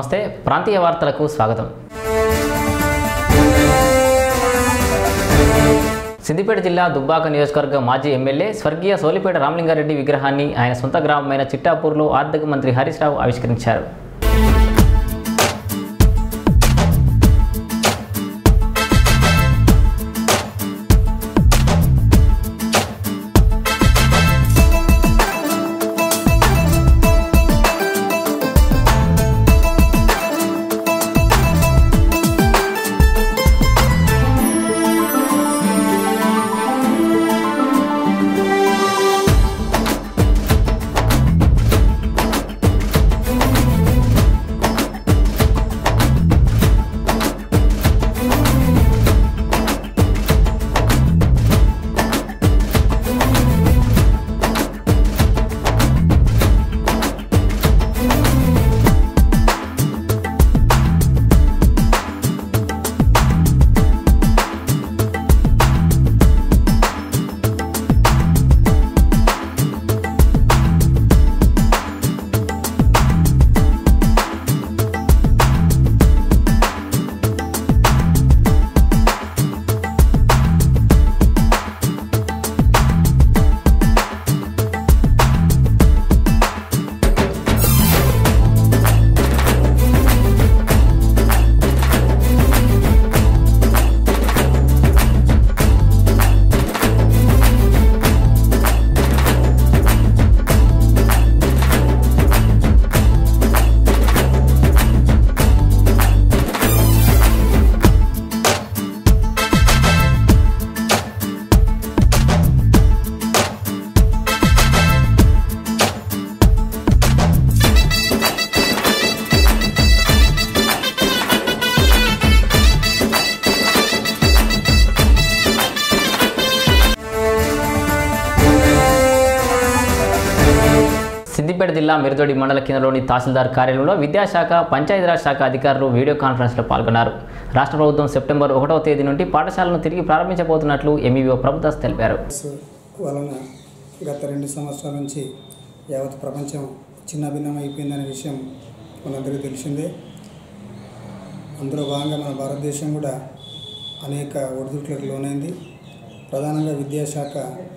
నమస్తే ప్రాంతీయ వార్తలకు స్వాగతం సిద్దిపేట జిల్లా దుబ్బాక నియోజకవర్గ మాజీ ఎమ్మెల్యే స్వర్గీయ సోలిపేట రామలింగారెడ్డి విగ్రహాన్ని ఆయన సొంత గ్రామమైన చిట్టాపూర్లో ఆర్థిక మంత్రి హరీష్ రావు ఆవిష్కరించారు సిద్దిపేట జిల్లా మిరుదొడి మండల కేంద్రంలోని తహసీల్దార్ కార్యాలయంలో విద్యాశాఖ పంచాయతీరాజ్ శాఖ అధికారులు వీడియో కాన్ఫరెన్స్లో పాల్గొన్నారు రాష్ట్ర ప్రభుత్వం సెప్టెంబర్ ఒకటవ తేదీ నుండి పాఠశాలను తిరిగి ప్రారంభించబోతున్నట్లు ఎంఈఓ ప్రభుదాస్ తెలిపారు వైరస్ వలన గత రెండు సంవత్సరాల నుంచి యావత్ ప్రపంచం చిన్నభిన్నం అయిపోయిందనే విషయం మనందరికీ తెలిసిందే అందులో భాగంగా మన భారతదేశం కూడా అనేక ఒడిదుడుకులకు లోనైంది ప్రధానంగా విద్యాశాఖ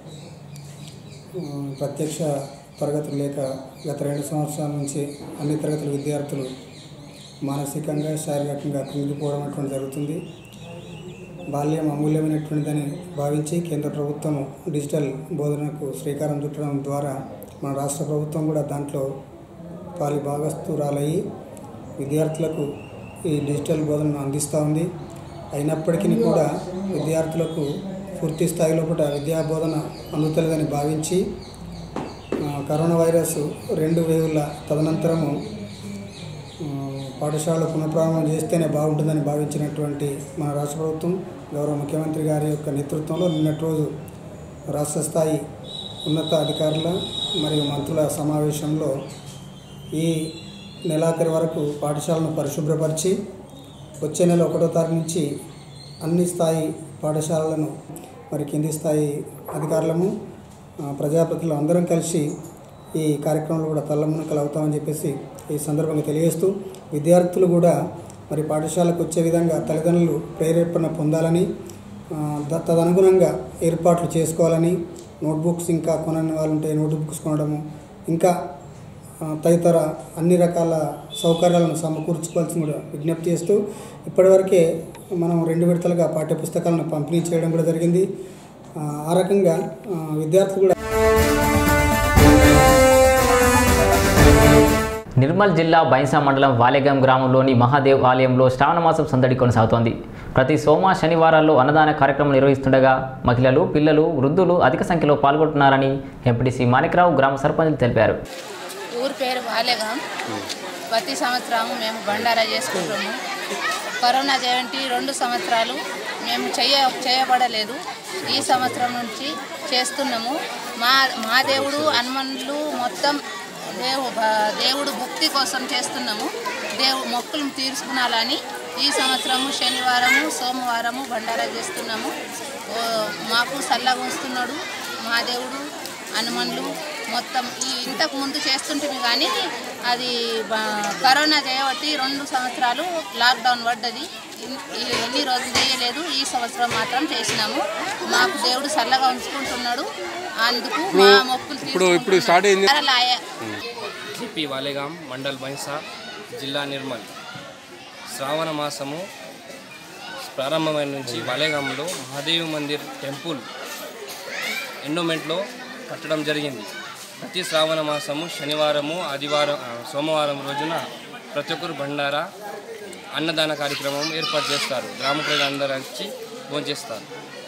ఆ, ప్రత్యక్ష తరగతులు లేక గత రెండు సంవత్సరాల నుంచి అన్ని తరగతుల విద్యార్థులు మానసికంగా శారీరకంగా కృంగిపోవడం అటువంటి జరుగుతుంది బాల్యం అమూల్యమైనటువంటిదని భావించి కేంద్ర ప్రభుత్వం డిజిటల్ బోధనకు శ్రీకారం చుట్టడం ద్వారా మన రాష్ట్ర ప్రభుత్వం కూడా దాంట్లో పాలి భాగస్తురాలయ్యి విద్యార్థులకు ఈ డిజిటల్ బోధనను అందిస్తూ ఉంది అయినప్పటికీ కూడా విద్యార్థులకు పూర్తి స్థాయిలో కూడా విద్యా బోధన అందుతలేదని భావించి ఆ, కరోనా వైరస్ రెండు వేవుల తదనంతరము ఆ, పాఠశాల పునఃప్రారంభం చేస్తేనే బాగుంటుందని భావించినటువంటి మన రాష్ట్ర ప్రభుత్వం గౌరవ ముఖ్యమంత్రి గారి యొక్క నేతృత్వంలో నిన్నటి రోజు రాష్ట్ర స్థాయి ఉన్నత అధికారుల మరియు మంత్రుల సమావేశంలో ఈ నెలాఖరి వరకు పాఠశాలను పరిశుభ్రపరిచి వచ్చే నెల ఒకటో తారీఖు నుంచి అన్ని స్థాయి పాఠశాలలను మరి కింది స్థాయి అధికారులము ఆ, ప్రజాప్రతినిధులు అందరం కలిసి ఈ కార్యక్రమంలో కూడా తల్లమునకలు అవుతామని చెప్పేసి ఈ సందర్భంగా తెలియజేస్తూ విద్యార్థులు కూడా మరి పాఠశాలకు వచ్చే విధంగా తల్లిదండ్రులు ప్రేరేపణ పొందాలని ఆ, ద- తదనుగుణంగా ఏర్పాట్లు చేసుకోవాలని నోట్బుక్స్ ఇంకా కొనని వాళ్ళు ఉంటే నోట్బుక్స్ కొనడము ఇంకా ఆ, తదితర అన్ని రకాల సౌకర్యాలను సమకూర్చుకోవాల్సి కూడా విజ్ఞప్తి చేస్తూ ఇప్పటివరకే మనం రెండు విడతలుగా పాఠ్యపుస్తకాలను పంపిణీ చేయడం కూడా జరిగింది ఆ, ఆ రకంగా ఆ, విద్యార్థులు కూడా నిర్మల్ జిల్లా బైన్సా మండలం వాలేగాం గ్రామంలోని మహాదేవ్ ఆలయంలో శ్రావణమాసం సందడి కొనసాగుతోంది ప్రతి సోమ శనివారాల్లో అన్నదాన కార్యక్రమం నిర్వహిస్తుండగా మహిళలు పిల్లలు వృద్ధులు అధిక సంఖ్యలో పాల్గొంటున్నారని ఎంపీటీసీ మాణిక్రావు గ్రామ సర్పంచులు తెలిపారు ఊరి పేరు బాలేగాం ప్రతి సంవత్సరం మేము బండారా చేసుకుంటాము కరోనా జయంతి రెండు సంవత్సరాలు మేము చేయ చేయబడలేదు ఈ సంవత్సరం నుంచి చేస్తున్నాము మా మా దేవుడు హనుమన్లు మొత్తం దేవు భ- దేవుడు భక్తి కోసం చేస్తున్నాము దేవు మొక్కులు తీర్చుకునాలని ఈ సంవత్సరము శనివారము సోమవారము బండారా చేస్తున్నాము ఓ, మాకు చల్లగా ఉంచుతున్నాడు మా దేవుడు హనుమన్లు మొత్తం ఈ ఇంతకు ముందు చేస్తుంటిమి కానీ అది బ- కరోనా చేయబట్టి రెండు సంవత్సరాలు లాక్డౌన్ పడ్డది ఇన్- ఈ- ఎన్ని రోజులు చేయలేదు ఈ సంవత్సరం మాత్రం చేసినాము మాకు దేవుడు చల్లగా ఉంచుకుంటున్నాడు అందుకు మా మొక్కులు ఇప్పుడు ఇప్పుడు స్టార్ట్ అయింది లాయ సిపి వాలేగాం మండల్ బైంసా జిల్లా నిర్మల్ శ్రావణ మాసము ప్రారంభమైన నుంచి వాలేగాంలో మహాదేవి మందిర్ టెంపుల్ ఎండోమెంట్లో కట్టడం జరిగింది ప్రతి శ్రావణ మాసము శనివారము ఆదివారం ఆ, సోమవారం రోజున ప్రతి ఒక్కరు బండారా అన్నదాన కార్యక్రమం ఏర్పాటు చేస్తారు గ్రామ ప్రజలందరూ వచ్చి భోంచేస్తారు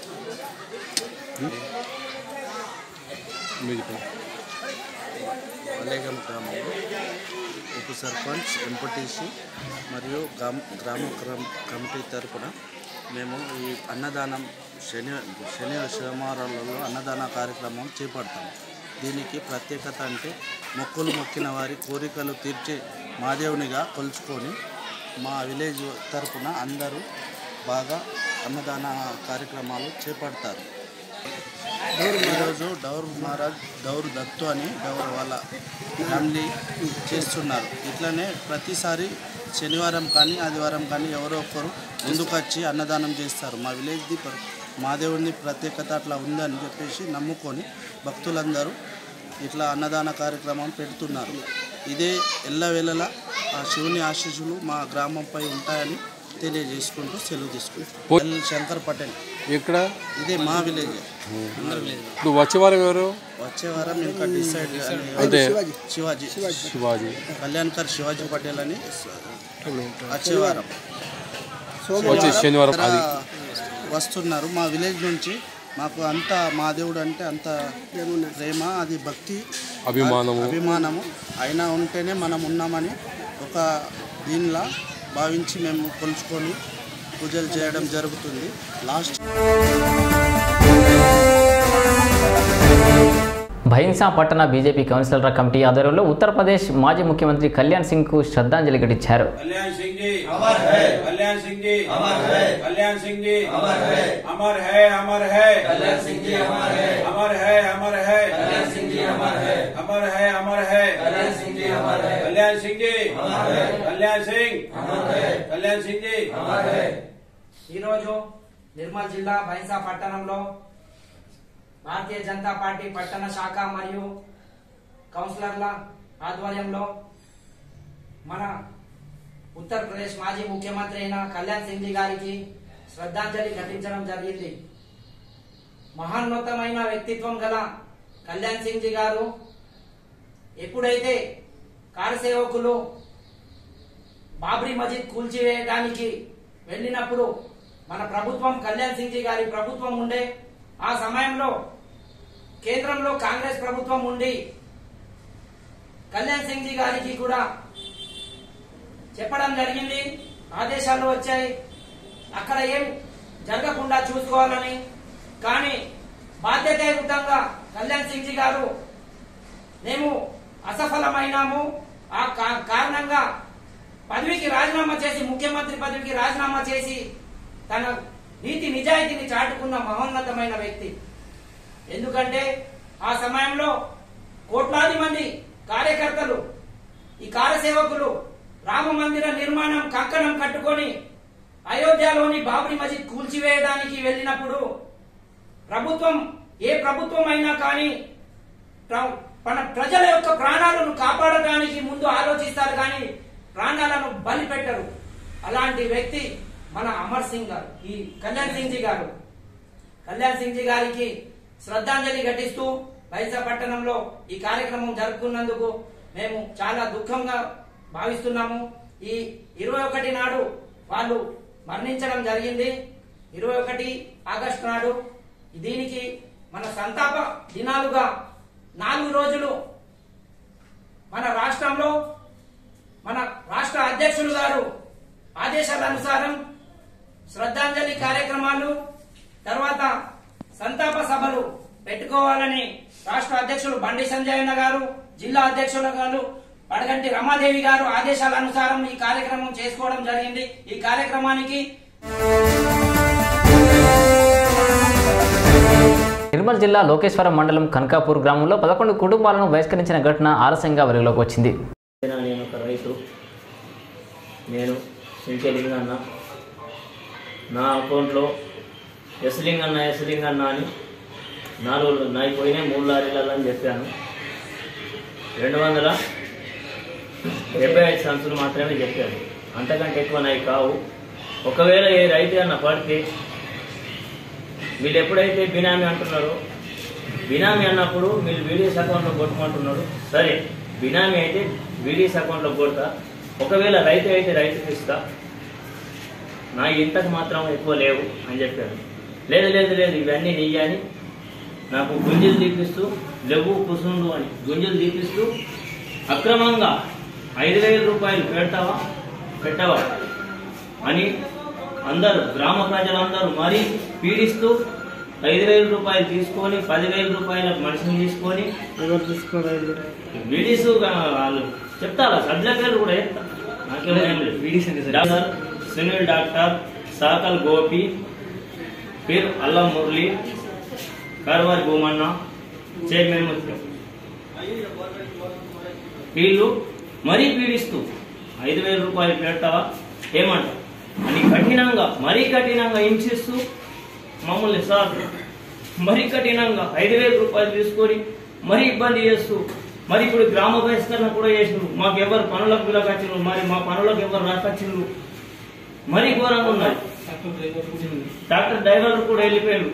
మీకు వలేగం గ్రామంలో ఉప సర్పంచ్ ఎంపటీసీ మరియు గ్రామ గ్రామ క్రమ కమిటీ తరపున మేము ఈ అన్నదానం శని శని సోమవారాలలో అన్నదాన కార్యక్రమం చేపడతాము దీనికి ప్రత్యేకత అంటే మొక్కులు మొక్కిన వారి కోరికలు తీర్చే మాదేవునిగా కొలుచుకొని మా విలేజ్ తరపున అందరూ బాగా అన్నదాన కార్యక్రమాలు చేపడతారు ఈరోజు డౌర్ మహారాజ్ డౌర్ దత్తు అని డౌర్ వాళ్ళ ఫ్యామిలీ చేస్తున్నారు ఇట్లనే ప్రతిసారి శనివారం కానీ ఆదివారం కానీ ఎవరో ఒకరు ముందుకొచ్చి అన్నదానం చేస్తారు మా విలేజ్ది ప్ర- మా దేవుడిని ప్రత్యేకత అట్లా ఉందని చెప్పేసి నమ్ముకొని భక్తులందరూ ఇట్లా అన్నదాన కార్యక్రమం పెడుతున్నారు ఇదే ఎల్లవేళలా ఆ శివుని ఆశీస్సులు మా గ్రామంపై ఉంటాయని తెలియజేసుకుంటూ సెలవు తీసుకుంటాం ఎల్ శంకర్ పటేల్ ఇక్కడ ఇదే మా విలేజ్ ఇప్పుడు వచ్చేవారు ఎవరు వచ్చే వారం ఇంకా డిసైడ్ అంటే శివాజీ శివాజీ కళ్యాణ్కర్ శివాజీ పటేల్ అని వచ్చే వారం వచ్చే శనివారం ఇక్కడ అది వస్తున్నారు మా విలేజ్ నుంచి మాకు అంత మా దేవుడు అంటే అంత ప్రేమ అది భక్తి అభిమానము అభిమానము అయినా ఉంటేనే మనం ఉన్నామని ఒక దీనిలా భావించి మేము కొలుచుకొని పూజలు చేయడం జరుగుతుంది లాస్ట్ భైన్సా పట్టణ బీజేపీ కౌన్సిలర్ల కమిటీ ఆధ్వర్యంలో ఉత్తరప్రదేశ్ మాజీ ముఖ్యమంత్రి కళ్యాణ్ సింగ్ కు శ్రద్ధాంజలి ఘటించారు कल्याण सिंह जी अमर है कल्याण सिंह जी अमर है कल्याण सिंह जी अमर है अमर है अमर है कल्याण सिंह जी अमर है अमर है अमर है कल्याण सिंह जी अमर है अमर है अमर है कल्याण सिंह जी अमर है कल्याण सिंह जी अमर है कल्याण सिंह अमर है कल्याण सिंह जी अमर है ఈరోజు నిర్మల్ జిల్లా బైన్సా పట్టణంలో భారతీయ జనతా పార్టీ పట్టణ శాఖ మరియు కౌన్సిలర్ల ఆధ్వర్యంలో మన ఉత్తరప్రదేశ్ మాజీ ముఖ్యమంత్రి అయిన కళ్యాణ్ సింగ్ జీ గారికి శ్రద్ధాంజలి ఘటించడం జరిగింది మహాన్నతమైన వ్యక్తిత్వం గల కళ్యాణ్ సింగ్ జీ గారు ఎప్పుడైతే కార్యసేవకులు బాబ్రీ మసీద్ కూల్చివేయడానికి వెళ్ళినప్పుడు మన ప్రభుత్వం కళ్యాణ్ సింగ్ జీ గారి ప్రభుత్వం ఉండే ఆ సమయంలో కేంద్రంలో కాంగ్రెస్ ప్రభుత్వం ఉండి కళ్యాణ్ సింగ్ జీ గారికి కూడా చెప్పడం జరిగింది ఆదేశాలు వచ్చాయి అక్కడ ఏం జరగకుండా చూసుకోవాలని కానీ బాధ్యతాయుతంగా కళ్యాణ్ సింగ్ జీ గారు మేము అసఫలమైనాము ఆ కా- కారణంగా పదవికి రాజీనామా చేసి ముఖ్యమంత్రి పదవికి రాజీనామా చేసి తన నీతి నిజాయితీని చాటుకున్న మహోన్నతమైన వ్యక్తి ఎందుకంటే ఆ సమయంలో కోట్లాది మంది కార్యకర్తలు ఈ కార్యసేవకులు రామ మందిర నిర్మాణం కంకణం కట్టుకొని అయోధ్యలోని బాబ్రీ మసీద్ కూల్చివేయడానికి వెళ్ళినప్పుడు ప్రభుత్వం ఏ ప్రభుత్వం అయినా కానీ ప్ర- మన ప్రజల యొక్క ప్రాణాలను కాపాడడానికి ముందు ఆలోచిస్తారు కానీ ప్రాణాలను బలి పెట్టరు అలాంటి వ్యక్తి మన అమర్ సింగ్ గారు ఈ కళ్యాణ్ సింగ్ జీ గారు కళ్యాణ్ సింగ్ జీ గారికి శ్రద్ధాంజలి ఘటిస్తూ బైసా పట్టణంలో ఈ కార్యక్రమం జరుపుకున్నందుకు మేము చాలా దుఃఖంగా భావిస్తున్నాము ఈ ఇరవై ఒకటి నాడు వాళ్ళు మరణించడం జరిగింది ఇరవై ఒకటి ఆగస్టు నాడు దీనికి మన సంతాప దినాలుగా నాలుగు రోజులు మన రాష్ట్రంలో మన రాష్ట్ర అధ్యక్షులు గారు ఆదేశాల అనుసారం శ్రద్ధాంజలి కార్యక్రమాలు తర్వాత సంతాప సభలు పెట్టుకోవాలని రాష్ట్ర అధ్యక్షులు బండి సంజయన్న గారు జిల్లా అధ్యక్షులు గారు పడగంటి రమాదేవి గారు ఆదేశాల అనుసారం ఈ కార్యక్రమం చేసుకోవడం జరిగింది ఈ కార్యక్రమానికి నిర్మల్ జిల్లా లోకేశ్వరం మండలం కనకాపూర్ గ్రామంలో పదకొండు కుటుంబాలను బహిష్కరించిన ఘటన ఆలస్యంగా వెలుగులోకి వచ్చింది నేను ఒక రైతు నేను సింకెలింగ్ అన్న నా అకౌంట్లో ఎస్లింగ్ అన్న ఎస్లింగ్ అన్న అని నాలుగు నాయి పోయినాయి మూడు లారీలలో అని చెప్పాను రెండు వందల డెబ్బై ఐదు సంచులు మాత్రమే చెప్పాను అంతకంటే ఎక్కువ నాయి కావు ఒకవేళ ఏ రైతు అన్న పడితే వీళ్ళు ఎప్పుడైతే బినామీ అంటున్నారో బినామీ అన్నప్పుడు మీరు వీడియోస్ అకౌంట్లో కొట్టమంటున్నారు సరే బినామీ అయితే వీడియోస్ అకౌంట్లో కొడతా ఒకవేళ రైతు అయితే రైతుకి ఇస్తా నా ఇంతకు మాత్రం ఎక్కువ లేవు అని చెప్పారు లేదు లేదు లేదు ఇవన్నీ నెయ్యి అని నాకు గుంజలు తీపిస్తూ లేవు కుసుండు అని గుంజలు తీపిస్తూ అక్రమంగా ఐదు వేల రూపాయలు పెడతావా పెట్టవా అని అందరూ గ్రామ ప్రజలందరూ మరీ పీడిస్తూ ఐదు వేల రూపాయలు తీసుకొని పదివేల రూపాయల మనిషిని తీసుకొని వీడిస్ వాళ్ళు చెప్తారా సబ్జెక్ట్ పేరు కూడా చెప్తా నాకేం ఏం లేదు డాక్టర్ సునీల్ డాక్టర్ సాకల్ గోపి పేరు అల్లం మురళి కర్వారి భూమన్న చైర్మన్ ముఖ్యం వీళ్ళు మరీ పీడిస్తూ ఐదు వేల రూపాయలు పెడతావా ఏమంట అని కఠినంగా మరీ కఠినంగా హింసిస్తూ మమ్మల్ని సార్ మరీ కఠినంగా ఐదు వేల రూపాయలు తీసుకొని మరీ ఇబ్బంది చేస్తూ మరి ఇప్పుడు గ్రామ బహిష్కరణ కూడా చేసిండ్రు మాకు ఎవరు పనులకు పిలకొచ్చిండ్రు మరి మా పనులకు ఎవరు రాకొచ్చిండ్రు మరీ ఘోరంగా ఉన్నాయి డాక్టర్ డ్రైవర్లు కూడా వెళ్ళిపోయారు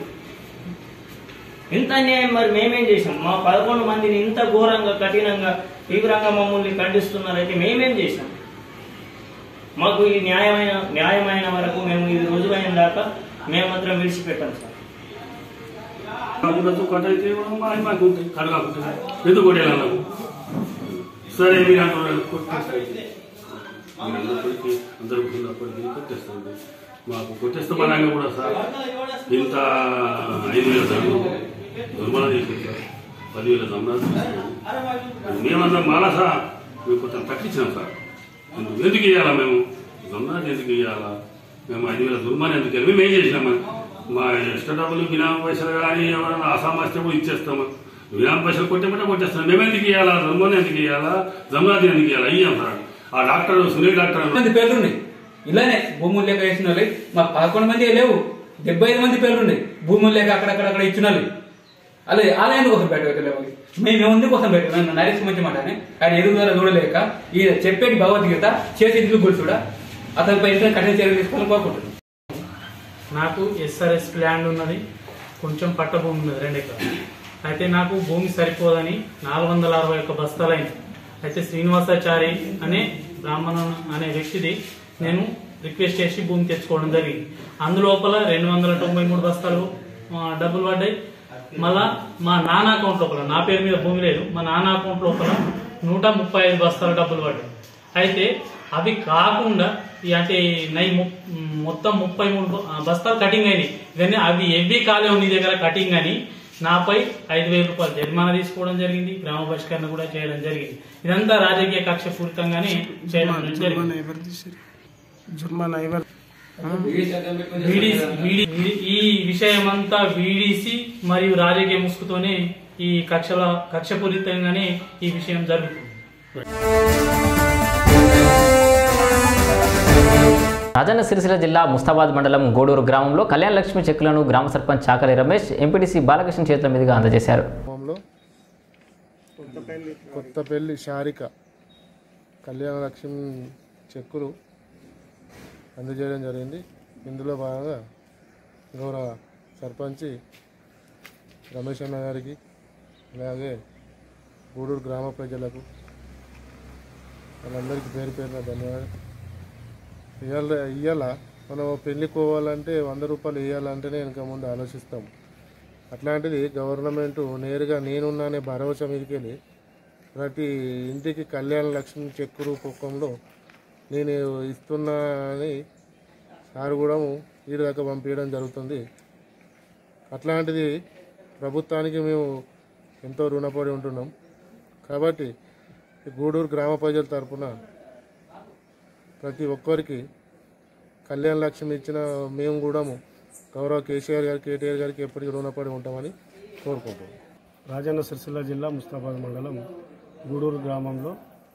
ఇంత అన్యాయం మరి మేమేం చేసాం మా పదకొండు మందిని ఇంత ఘోరంగా కఠినంగా తీవ్రంగా మమ్మల్ని ఖండిస్తున్నారైతే మేమేం చేసాం మాకు ఈ న్యాయమైన న్యాయమైన వరకు మేము ఇది రుజువైన దాకా మేము మాత్రం విడిచిపెట్టాం సార్ అందులో కట్టయితే మాకు కడగాకుంటుంది ఎందుకు కొట్టేయాలి సరే మీరు అంటున్నారు కొట్టేస్తాయి అందరిప్పటికీ అందరు ఉన్నప్పటికీ కొట్టేస్తుంది మాకు కొట్టేస్తే పరంగా కూడా సార్ ఇంత ఐదు వేల ధరలు దుర్మలం చేసింది సార్ పదివేల ధమనాలు మేమన్నా మాలా సార్ మేము కొంచెం తగ్గించినాం సార్ ఎందుకు ఎందుకు ఇవ్వాలా మేము ధమనాలు ఎందుకు ఇవ్వాలా మేము ఐదు వేల దుర్మాన్ని ఎందుకు ఇవ్వాలి? మేము ఏం చేసినాం మా ఇష్ట డబ్బులు విరామ పైసలు కానీ ఎవరైనా అసామస్యము ఇచ్చేస్తాము విరామ పైసలు కొట్టేమంటే కొట్టేస్తాం మేము ఎందుకు ఇవ్వాలా దుర్మాన్ని ఎందుకు ఇవ్వాలా జమనాథి ఎందుకు ఇవ్వాలా ఇయ్యాం సార్ ఆ డాక్టర్ సునీల్ డాక్టర్ మంది పేర్లున్నాయి ఇలానే భూములు లేక వేసిన వాళ్ళు మా పదకొండు మంది లేవు డెబ్బై ఐదు మంది పేర్లున్నాయి భూములు లేక అక్కడక్కడ ఇచ్చిన వాళ్ళు అలా ఆలయం కోసం పెట్టలేవు మేము ఏముంది కోసం పెట్టాము నరేష్ మంచి మాట అని ఆయన ఎదుగుదల చూడలేక ఈ చెప్పేది భగవద్గీత చేసి ఇల్లు కూడా అతనిపై ఇంకా కఠిన చర్యలు తీసుకోవాలని కోరుకుంటున్నాను నాకు ఎస్ఆర్ఎస్ ల్యాండ్ ఉన్నది కొంచెం పట్ట భూమి ఉన్నది రెండు ఎకరాలు అయితే నాకు భూమి సరిపోదని నాలుగు వందల అరవై ఒక్క బస్తాలైంది అయితే శ్రీనివాసాచారి అనే బ్రాహ్మణ అనే వ్యక్తిది నేను రిక్వెస్ట్ చేసి భూమి తెచ్చుకోవడం జరిగింది అందులోపల రెండు వందల తొంభై మూడు బస్తాలు ఆ, డబ్బులు పడ్డాయి మళ్ళా మా నాన్న అకౌంట్ లోపల నా పేరు మీద భూమి లేదు మా నాన్న అకౌంట్ లోపల నూట ముప్పై ఐదు బస్తాల డబ్బులు పడ్డాయి అయితే అవి కాకుండా ఈ అంటే నై ము- మొత్తం ముప్పై మూడు బ- ఆ, బస్తాలు కటింగ్ అయినాయి ఇవన్నీ అవి ఎవ్వి కాలేవు నీ దగ్గర కటింగ్ అని నాపై ఐదు వేల రూపాయలు జరిమానా తీసుకోవడం జరిగింది గ్రామ బహిష్కరణ కూడా చేయడం జరిగింది ఇదంతా రాజకీయ కక్ష పూరితంగానే చేయడం జరిగింది వీడీసీ- వీడి- వీడి- ఈ విషయమంతా వీడిసి మరియు రాజకీయ ముసుగుతోనే ఈ కక్షల కక్షపూరితంగానే ఈ విషయం జరుగుతుంది రాజన్న సిరిసిల్ల జిల్లా ముస్తాబాద్ మండలం గోడూరు గ్రామంలో కళ్యాణ లక్ష్మి చెక్కులను గ్రామ సర్పంచ్ చాకలి రమేష్ ఎంపీటీసీ బాలకృష్ణ చేతుల మీదుగా అందజేశారు గ్రామంలో కొత్తపల్లి శారిక కళ్యాణ లక్ష్మి చెక్కులు అందజేయడం జరిగింది ఇందులో భాగంగా గౌరవ సర్పంచి రమేష్ అన్న గారికి అలాగే గూడూరు గ్రామ ప్రజలకు వాళ్ళందరికీ పేరు పేరున ధన్యవాదాలు ఇవాళ ఇవాళ మనం పెళ్ళికి పోవాలంటే వంద రూపాయలు ఇవ్వాలంటేనే వెనక ముందు ఆలోచిస్తాం అట్లాంటిది గవర్నమెంట్ నేరుగా నేనున్నానే భరోసా మీదకెళ్ళి ప్రతి ఇంటికి కళ్యాణ లక్ష్మి చెక్కు రూపకంలో నేను ఇస్తున్నా అని సార్ కూడా వీడి దాకా పంపించడం జరుగుతుంది అట్లాంటిది ప్రభుత్వానికి మేము ఎంతో రుణపడి ఉంటున్నాం కాబట్టి ఈ గూడూరు గ్రామ ప్రజల తరపున ప్రతి ఒక్కరికి కళ్యాణ లక్ష్మి ఇచ్చిన మేము కూడా గౌరవ కేసీఆర్ గారికి కేటీఆర్ గారికి ఎప్పటికీ రుణపడి ఉంటామని కోరుకుంటున్నాం రాజన్న సిరిసిల్ల జిల్లా ముస్తాబాద్ మండలం గూడూరు గ్రామంలో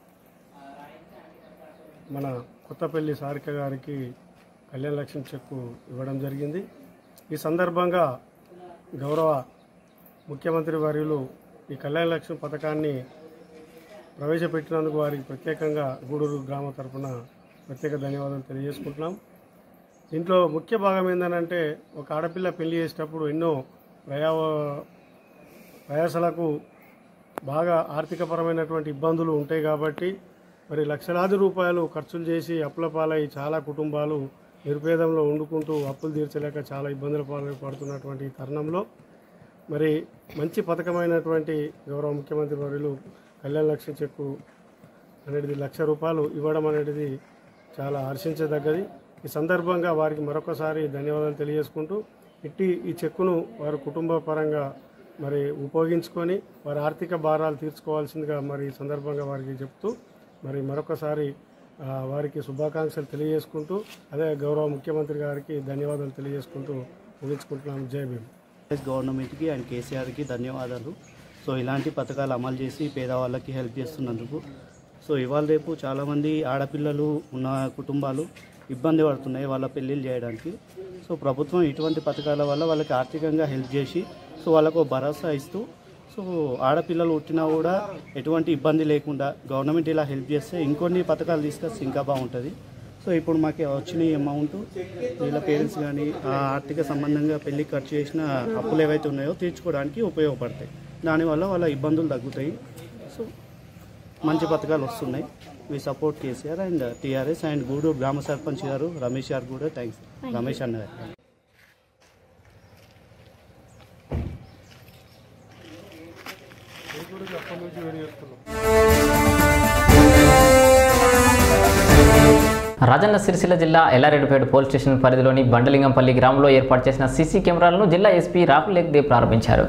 మన కొత్తపల్లి సారిక గారికి కళ్యాణ లక్ష్మి చెక్కు ఇవ్వడం జరిగింది ఈ సందర్భంగా గౌరవ ముఖ్యమంత్రి వర్యులు ఈ కళ్యాణ లక్ష్మి పథకాన్ని ప్రవేశపెట్టినందుకు వారికి ప్రత్యేకంగా గూడూరు గ్రామ తరఫున ప్రత్యేక ధన్యవాదాలు తెలియజేసుకుంటున్నాం దీంట్లో ముఖ్య భాగం ఏంటంటే ఒక ఆడపిల్ల పెళ్లి చేసేటప్పుడు ఎన్నో ప్రయా ప్రయాసలకు బాగా ఆర్థికపరమైనటువంటి ఇబ్బందులు ఉంటాయి కాబట్టి మరి లక్షలాది రూపాయలు ఖర్చులు చేసి అప్పుల పాలై చాలా కుటుంబాలు నిరుపేదంలో వండుకుంటూ అప్పులు తీర్చలేక చాలా ఇబ్బందుల పాలు పడుతున్నటువంటి ఈ తరుణంలో మరి మంచి పథకమైనటువంటి గౌరవ ముఖ్యమంత్రి వర్యులు కళ్యాణ లక్ష్మి చెక్కు అనేది లక్ష రూపాయలు ఇవ్వడం అనేది చాలా హర్షించదగ్గది ఈ సందర్భంగా వారికి మరొకసారి ధన్యవాదాలు తెలియజేసుకుంటూ ఇట్టి ఈ చెక్కును వారి కుటుంబ పరంగా మరి ఉపయోగించుకొని వారి ఆర్థిక భారాలు తీర్చుకోవాల్సిందిగా మరి ఈ సందర్భంగా వారికి చెప్తూ మరి మరొకసారి ఆ, వారికి శుభాకాంక్షలు తెలియజేసుకుంటూ అదే గౌరవ ముఖ్యమంత్రి గారికి ధన్యవాదాలు తెలియజేసుకుంటూ ముగించుకుంటున్నాం జై భీమ్ గవర్నమెంట్కి అండ్ కేసీఆర్కి ధన్యవాదాలు సో ఇలాంటి పథకాలు అమలు చేసి పేదవాళ్ళకి హెల్ప్ చేస్తున్నందుకు సో ఇవాళ రేపు చాలామంది ఆడపిల్లలు ఉన్న కుటుంబాలు ఇబ్బంది పడుతున్నాయి వాళ్ళ పెళ్ళిళ్ళు చేయడానికి సో ప్రభుత్వం ఇటువంటి పథకాల వల్ల వాళ్ళకి ఆర్థికంగా హెల్ప్ చేసి సో వాళ్ళకు ఓ భరోసా ఇస్తూ సో ఆడపిల్లలు పుట్టినా కూడా ఎటువంటి ఇబ్బంది లేకుండా గవర్నమెంట్ ఇలా హెల్ప్ చేస్తే ఇంకొన్ని పథకాలు తీసుకొస్తే ఇంకా బాగుంటుంది సో ఇప్పుడు మాకు వచ్చిన ఈ అమౌంట్ వీళ్ళ పేరెంట్స్ కానీ ఆ ఆర్థిక సంబంధంగా పెళ్లి ఖర్చు చేసిన అప్పులు ఏవైతే ఉన్నాయో తీర్చుకోవడానికి ఉపయోగపడతాయి దానివల్ల వాళ్ళ ఇబ్బందులు తగ్గుతాయి సో మంచి పథకాలు వస్తున్నాయి we support KCR and TRS and Gudur గ్రామ సర్పంచ్ గారు రమేష్ గారు కూడా థ్యాంక్స్ రమేష్ అన్న గారు రాజన్న సిరిసిల్ల జిల్లా ఎల్లారెడ్డిపేట పోలీస్ స్టేషన్ పరిధిలోని బండలింగంపల్లి గ్రామంలో ఏర్పాటు చేసిన సీసీ కెమెరాలను జిల్లా ఎస్పీ రాహుల్ లేక్ దేవ్ ప్రారంభించారు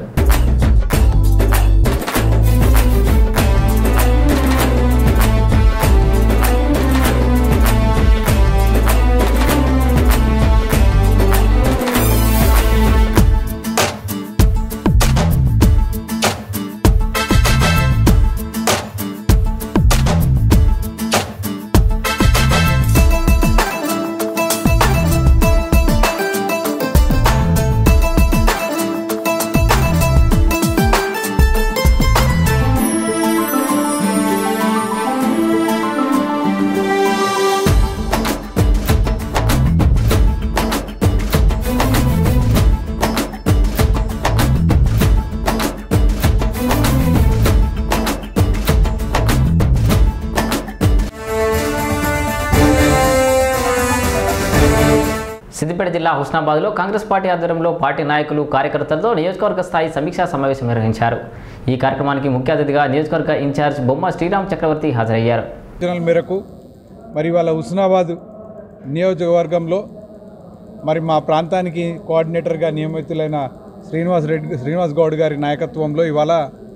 సిద్దిపేట జిల్లా హుస్నాబాద్లో కాంగ్రెస్ పార్టీ ఆధ్వర్యంలో పార్టీ నాయకులు కార్యకర్తలతో నియోజకవర్గ స్థాయి సమీక్షా సమావేశం నిర్వహించారు ఈ కార్యక్రమానికి ముఖ్య అతిథిగా నియోజకవర్గ ఇన్ఛార్జ్ బొమ్మ శ్రీరామ్ చక్రవర్తి హాజరయ్యారు సూచనల మేరకు మరి వాళ్ళ హుస్నాబాద్ నియోజకవర్గంలో మరి మా ప్రాంతానికి కోఆర్డినేటర్గా నియమితులైన శ్రీనివాస్ రెడ్డి శ్రీనివాస్ గౌడ్ గారి నాయకత్వంలో ఇవాళ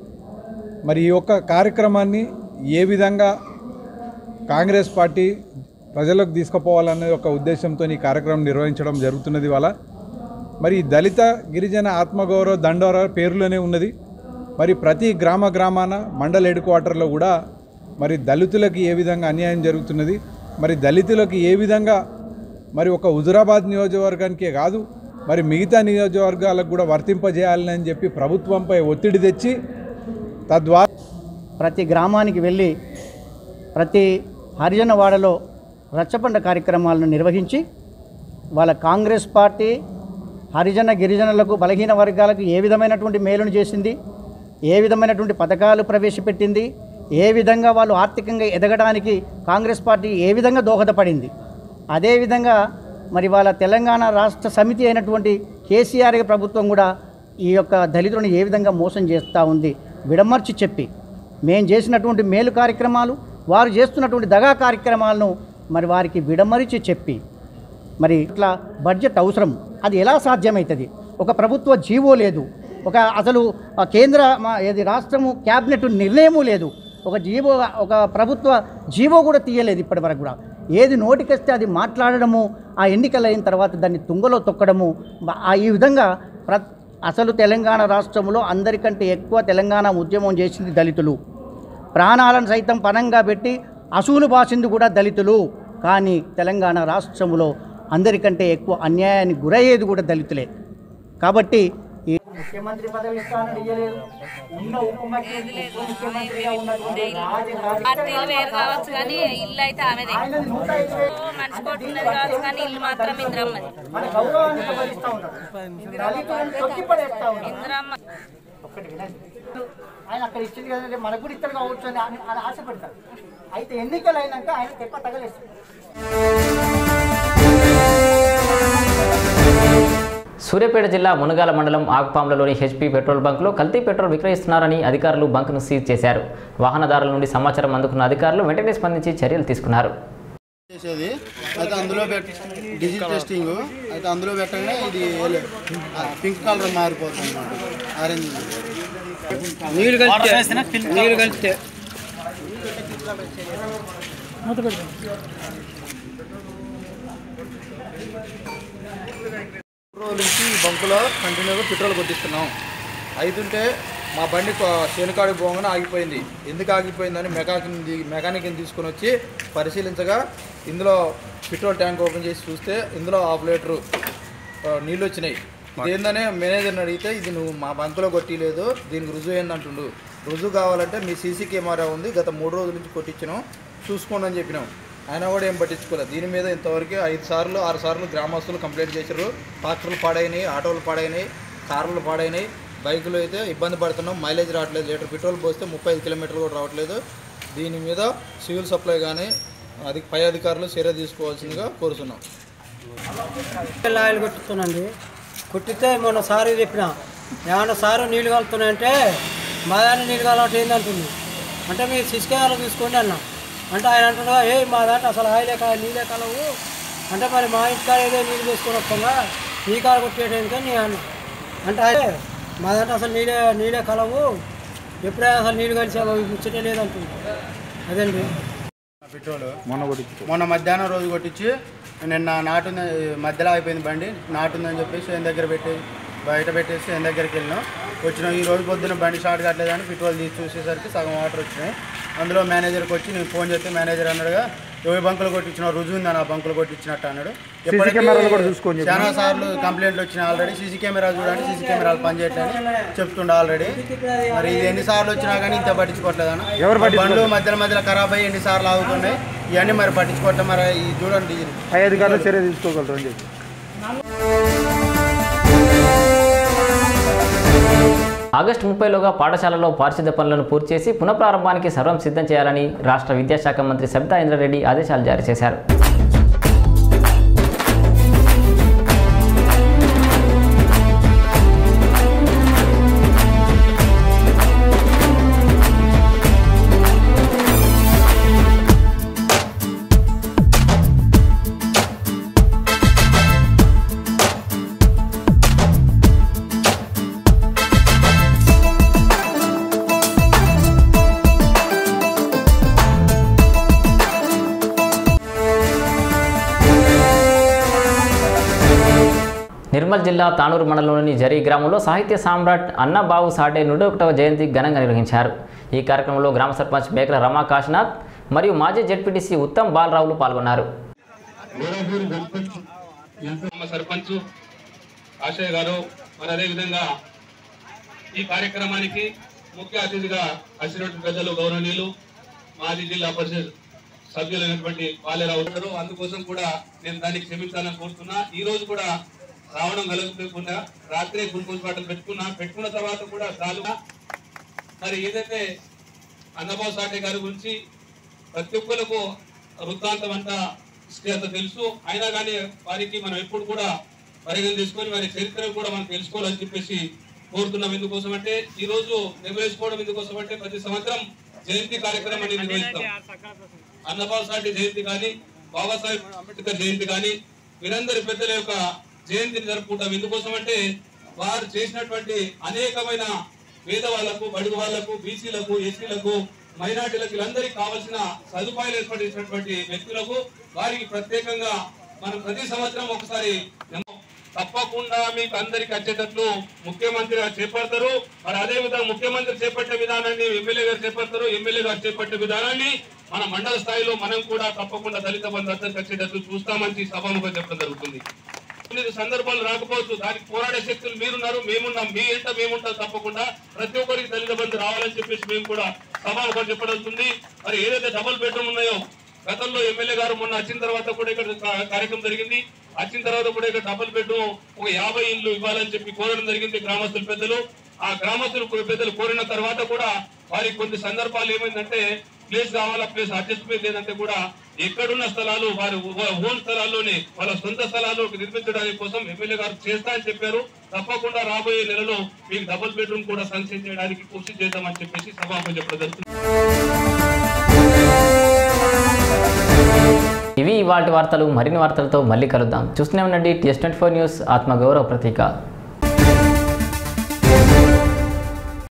మరి ఈ యొక్క కార్యక్రమాన్ని ఏ విధంగా కాంగ్రెస్ పార్టీ ప్రజలకు తీసుకుపోవాలనే ఒక ఉద్దేశంతో ఈ కార్యక్రమం నిర్వహించడం జరుగుతున్నది ఇవాళ మరి ఈ దళిత గిరిజన ఆత్మగౌరవ దండోర పేరులోనే ఉన్నది మరి ప్రతి గ్రామ గ్రామాన మండల హెడ్ క్వార్టర్లో కూడా మరి దళితులకి ఏ విధంగా అన్యాయం జరుగుతున్నది మరి దళితులకు ఏ విధంగా మరి ఒక హుజురాబాద్ నియోజకవర్గానికే కాదు మరి మిగతా నియోజకవర్గాలకు కూడా వర్తింపజేయాలని చెప్పి ప్రభుత్వంపై ఒత్తిడి తెచ్చి తద్వారా ప్రతి గ్రామానికి వెళ్ళి ప్రతి హరిజన వాడలో రచ్చబండ కార్యక్రమాలను నిర్వహించి వాళ్ళ కాంగ్రెస్ పార్టీ హరిజన గిరిజనులకు బలహీన వర్గాలకు ఏ విధమైనటువంటి మేలును చేసింది ఏ విధమైనటువంటి పథకాలు ప్రవేశపెట్టింది ఏ విధంగా వాళ్ళు ఆర్థికంగా ఎదగడానికి కాంగ్రెస్ పార్టీ ఏ విధంగా దోహదపడింది అదేవిధంగా మరి వాళ్ళ తెలంగాణ రాష్ట్ర సమితి అయినటువంటి కేసీఆర్ ప్రభుత్వం కూడా ఈ యొక్క దళితులను ఏ విధంగా మోసం చేస్తూ ఉంది విడమర్చి చెప్పి మేము చేసినటువంటి మేలు కార్యక్రమాలు వారు చేస్తున్నటువంటి దగా కార్యక్రమాలను మరి వారికి విడమరిచి చెప్పి మరి ఇట్లా బడ్జెట్ అవసరం అది ఎలా సాధ్యమవుతుంది ఒక ప్రభుత్వ జీవో లేదు ఒక అసలు ఆ కేంద్ర మా ఏది రాష్ట్రము క్యాబినెట్ నిర్ణయము లేదు ఒక జీవో ఒక ప్రభుత్వ జీవో కూడా తీయలేదు ఇప్పటి వరకు కూడా ఏది నోటికొస్తే అది మాట్లాడడము ఆ ఎన్నికలు అయిన తర్వాత దాన్ని తుంగలో తొక్కడము బ- ఆ ఈ విధంగా ప్ర అసలు తెలంగాణ రాష్ట్రంలో అందరికంటే ఎక్కువ తెలంగాణ ఉద్యమం చేసింది దళితులు ప్రాణాలను సైతం పణంగా పెట్టి అసూలు బాసింది కూడా దళితులు కానీ తెలంగాణ రాష్ట్రంలో అందరికంటే ఎక్కువ అన్యాయానికి గురయ్యేది కూడా దళితులే కాబట్టి ఈ ముఖ్యమంత్రి పదవి ఇస్తానని ఇయ్యలేదు ఉన్న ఉప ముఖ్య- ఉప ముఖ్యమంత్రిగా ఉన్నటువంటి రాజు- రాజు- పార్టీలు వేరు కావచ్చు కానీ ఇల్లు అయితే ఆమెదే మనిషి కోటి ఉన్నది కావచ్చు కానీ ఇల్లు మాత్రం ఇంద్రమ్మది మన గౌరవాన్ని సంపాదిస్తూ ఉంటారు దళితులను తొక్కి పడేస్తా ఉంటారు ఇంద్రమ్మ ఒక్కటి వినండి ఆయన అక్కడ ఇచ్చింది కదా మనకు కూడా ఇస్తారు కావచ్చు అని ఆయన- ఆయన ఆశపడతారు అయితే ఎన్నికలు అయినాక ఆయన తెప్ప తగలేస్తారు సూర్యాపేట జిల్లా మునగాల మండలం ఆకుపాంలలోని హెచ్పీ పెట్రోల్ బంకులో కల్తీ పెట్రోల్ విక్రయిస్తున్నారని అధికారులు బంకును సీజ్ చేశారు వాహనదారుల నుండి సమాచారం అందుకున్న అధికారులు వెంటనే స్పందించి చర్యలు తీసుకున్నారు చేసేది అయితే అందులో పెట్టి డిజిట్ టెస్టింగ్ అయితే అందులో పెట్టగానే ఇది ఎల్లో- ఆ, పింక్ కలర్ మారిపోతుంది అన్నమాట ఆరెంజ్ నీళ్ళు కలిపితే నీళ్ళు కలిపితే రోజుల నుంచి ఈ బంకులో కంటిన్యూగా పెట్రోల్ కొట్టిస్తున్నాం అయితుంటే మా బండి శేనుకాడికి పోగానే ఆగిపోయింది ఎందుకు ఆగిపోయిందని మెకానిక్ మెకానిక్ని తీసుకొని వచ్చి పరిశీలించగా ఇందులో పెట్రోల్ ట్యాంక్ ఓపెన్ చేసి చూస్తే ఇందులో హాఫ్ లీటరు ఆ, నీళ్ళు వచ్చినాయి ఇదేందనే మేనేజర్ని అడిగితే ఇది నువ్వు మా బంకులో కొట్టిలేదు దీనికి రుజువు ఏందంటుండు రుజువు కావాలంటే మీ సీసీ కెమెరా ఉంది గత మూడు రోజుల నుంచి కొట్టించినాం చూసుకోండి అని చెప్పినాం ఆయన కూడా ఏం పట్టించుకోలేదు దీని మీద ఇంతవరకు ఐదు సార్లు ఆరు సార్లు గ్రామస్తులు కంప్లైంట్ చేశారు ట్రాక్టర్లు పాడైనాయి ఆటోలు పాడైనాయి కార్లు పాడైనాయి బైకులు అయితే ఇబ్బంది పడుతున్నాం మైలేజ్ రావట్లేదు లీటర్ పెట్రోల్ పోస్తే ముప్పై ఐదు కిలోమీటర్లు కూడా రావట్లేదు దీని మీద సివిల్ సప్లై కానీ అది పై అధికారులు చర్య తీసుకోవాల్సిందిగా కోరుతున్నాం ఆయిల్ కొట్టుతున్నాండి కొట్టితే మొన్న సారు చెప్పిన ఏమన్నా సారు నీళ్ళు కలుపుతున్నాయంటే మా దాంట్లో నీళ్ళు కలవటం ఏందంటుంది అంటే మీరు సిస్కేయాలు తీసుకోండి అన్న అంటే ఆయన అంటున్నా ఏ మా దాంట్లో అసలు ఆయిలే కా నీళ్ళే కలవు అంటే మరి మా ఇంటికాడ ఏదో నీళ్ళు తీసుకొని వస్తాగా నీ కాడ కొట్టేయడానికి నీ అన్న అంటే అదే మా దాంట్లో అసలు నీళ్ళే నీళ్ళే కలవు ఎప్పుడైనా అసలు నీళ్ళు కలిసావు ముచ్చటే లేదంటుంది అదండి పెట్రోల్ మొన్న కొట్టించు మొన్న మధ్యాహ్నం రోజు కొట్టించి నిన్న నాటుంది మధ్యలో అయిపోయింది బండి నాటుందని చెప్పేసి ఆయన దగ్గర పెట్టి బయట పెట్టేసి ఆయన దగ్గరికి వెళ్ళినాం వచ్చినాం ఈ రోజు పొద్దున్న బండి స్టార్ట్ కావట్లేదని పెట్రోల్ తీసి చూసేసరికి సగం వాటర్ వచ్చినాయి అందులో మేనేజర్కి వచ్చి నేను ఫోన్ చేస్తే మేనేజర్ అన్నాడుగా ఏ బంకులు కొట్టించిన రుజువు ఉందని ఆ బంకులు కొట్టించినట్టు అన్నాడు ఎప్పటికీ కెమెరాలు కూడా చూసుకోని చెప్పినా? చాలా సార్లు కంప్లైంట్లు వచ్చినాయి ఆల్రెడీ సీసీ కెమెరా చూడండి సీసీ కెమెరాలు పనిచేయట్లేని చెప్తుండే ఆల్రెడీ మరి ఇది ఎన్నిసార్లు వచ్చినా కానీ ఇంత పట్టించుకోవట్లేదన్న ఎవరు పట్టించుకోవట్లేదు? బండ్లు మధ్యలో మధ్యలో ఖరాబ్ అయ్యి ఎన్నిసార్లు ఆగుతున్నాయి ఇవన్నీ మరి పట్టించుకోవట్లే మరి ఇది చూడండి ఇది. పై అధికారులు చర్య తీసుకోగలరు అని చెప్పి ఆగస్టు ముప్పైలోగా పాఠశాలలో పారిశుద్ధ్య పనులను పూర్తి చేసి పునఃప్రారంభానికి సర్వం సిద్ధం చేయాలని రాష్ట్ర విద్యాశాఖ మంత్రి సబితా ఇంద్రారెడ్డి ఆదేశాలు జారీ చేశారు నిర్మల్ జిల్లా తానూరు మండలంలోని జరీ గ్రామంలో సాహిత్య సామ్రాట్ అన్నబాబు సాటే నూట ఒకటవ జయంతి ఘనంగా నిర్వహించారు ఈ కార్యక్రమంలో గ్రామ సర్పంచ్ మేకల రమా కాశీనాథ్ మరియు మాజీ జెడ్పీటీసీ ఉత్తమ్ బాలరావులు పాల్గొన్నారు గ్రామ సర్పంచ్ ఆశయ్ గారు మరి అదేవిధంగా ఈ కార్యక్రమానికి ముఖ్య అతిథిగా వచ్చినటువంటి పెద్దలు గౌరవనీయులు మాజీ జిల్లా పరిషత్ సభ్యులైనటువంటి బాలేరావు గారు అందుకోసం కూడా నేను దాన్ని క్షమించాలని కోరుతున్నా ఈ రోజు కూడా రావడం కలగకుండా రాత్రే గ్లూకోజ్ బాటిల్ పెట్టుకున్నా పెట్టుకున్న తర్వాత కూడా చాలు మరి ఏదైతే అన్నబాబు సాటే గారి గురించి ప్రతి ఒక్కరికి వృత్తాంతం అంతా హిస్టరీ అంతా తెలుసు అయినా కానీ వారికి మనం ఎప్పుడు కూడా పరిగణ తీసుకొని వారి చరిత్ర కూడా మనం తెలుసుకోవాలని చెప్పేసి కోరుతున్నాం ఎందుకోసం అంటే ఈ రోజు నిర్వహించుకోవడం ఎందుకోసం అంటే ప్రతి సంవత్సరం జయంతి కార్యక్రమం అనేది నిర్వహిస్తాం అన్నబాబు సాటి జయంతి కానీ బాబాసాహెబ్ అంబేద్కర్ జయంతి కానీ వీరందరి పెద్దల యొక్క జయంతిని జరుపుకుంటాం ఎందుకోసం అంటే వారు చేసినటువంటి అనేకమైన పేద వాళ్లకు బడుగు వాళ్లకు బీసీలకు ఎస్సీలకు మైనార్టీలకు వీళ్ళందరికీ కావాల్సిన సదుపాయాలు ఏర్పడినటువంటి వ్యక్తులకు వారికి ప్రత్యేకంగా మనం ప్రతి సంవత్సరం ఒకసారి తప్పకుండా మీకు అందరికి వచ్చేటట్లు ముఖ్యమంత్రి గారు చేపడతారు మరి అదే విధంగా ముఖ్యమంత్రి చేపట్టే విధానాన్ని ఎమ్మెల్యే గారు చేపడతారు ఎమ్మెల్యే గారు చేపట్టే విధానాన్ని మన మండల స్థాయిలో మనం కూడా తప్పకుండా దళిత బంధు అందరికి వచ్చేటట్లు చూస్తామని సభాముఖం చెప్పడం జరుగుతుంది కొన్ని సందర్భాలు రాకపోవచ్చు దానికి పోరాడే శక్తులు మీరున్నారు మేమున్నాం మీ ఎంట మేముంటాం తప్పకుండా ప్రతి ఒక్కరికి దళిత బంధు రావాలని చెప్పేసి మేము కూడా సభాముఖం చెప్పగలుగుతుంది మరి ఏదైతే డబుల్ బెడ్రూమ్ ఉన్నాయో గతంలో ఎమ్మెల్యే గారు మొన్న వచ్చిన తర్వాత కూడా ఇక్కడ కా- కార్యక్రమం జరిగింది వచ్చిన తర్వాత కూడా ఇక్కడ డబుల్ బెడ్రూమ్ ఒక యాభై ఇల్లు ఇవ్వాలని చెప్పి కోరడం జరిగింది గ్రామస్తుల పెద్దలు ఆ గ్రామస్తులు పెద్దలు కోరిన తర్వాత కూడా వారికి కొన్ని సందర్భాలు ఏమైందంటే ప్లేస్ కావాలా ప్లేస్ అడ్జస్ట్మెంట్ లేదంటే కూడా ఎక్కడున్న స్థలాలు వారి ఓన్ స్థలాల్లోనే వాళ్ళ సొంత స్థలాలు నిర్మించడానికి కోసం ఎమ్మెల్యే గారు చేస్తా అని చెప్పారు తప్పకుండా రాబోయే నెలలో మీకు డబుల్ బెడ్రూమ్ కూడా శాంక్షన్ చేయడానికి కృషి చేద్దామని చెప్పేసి సభాపతి చెప్పడం జరుగుతుంది ఇవి ఇవాటి వార్తలు మరిన్ని వార్తలతో మళ్ళీ కలుద్దాం చూస్తూనే ఉండండి టీఎస్ ట్వంటీ ఫోర్ న్యూస్ ఆత్మగౌరవ ప్రతీక